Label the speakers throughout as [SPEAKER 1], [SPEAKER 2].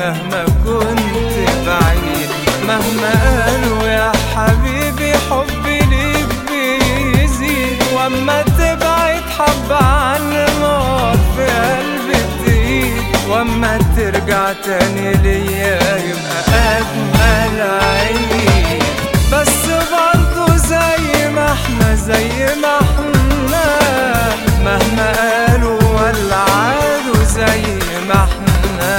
[SPEAKER 1] مهما كنت بعيد مهما قالوا يا حبيبي حبي ليك بيزيد واما تبعد حب عن نار في قلبي تزيد واما ترجع تاني ليا يبقى اجمل عيد بس برضه زي ما احنا زي ما احنا مهما قالوا ولا عادوا زي ما احنا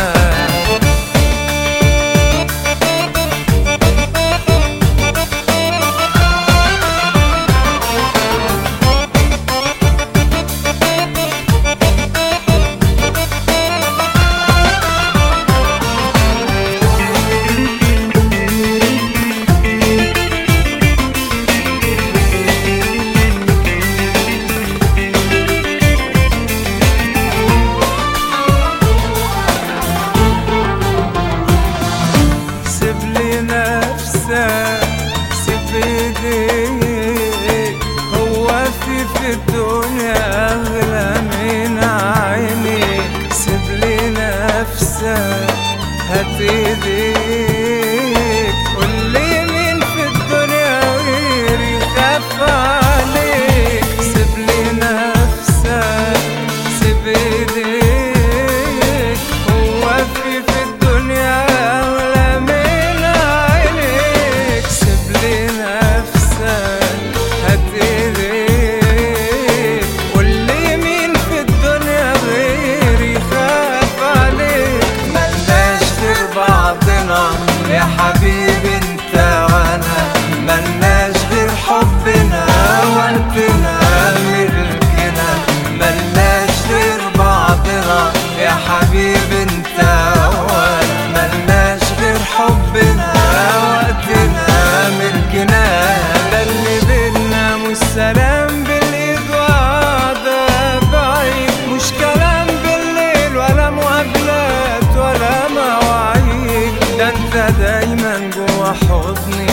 [SPEAKER 1] سيب لي نفسك سيب ايديك هو في في الدنيا اغلى من عينيك سيب لي نفسك هات ايديك قول لي مين في الدنيا غيري خاف عليك سيب لي نفسك سيب ايديك هو في في الدنيا أغلى من عينيك سيب لي نفسك هات ايديك قول لي مين في الدنيا غيري خاف عليك ملناش غير بعضنا يا حبيبي انت وانا ملناش غير حبنا وقتنا ملكنا ملناش غير بعضنا يا حبيبي انت وانا ملناش غير حبنا وقتنا ملكنا ده اللي بينا مش سلام بالايد وقعدة بعيد مش كلام بالليل ولا مقابلات ولا مواعيد ده انت دايما جوا حضني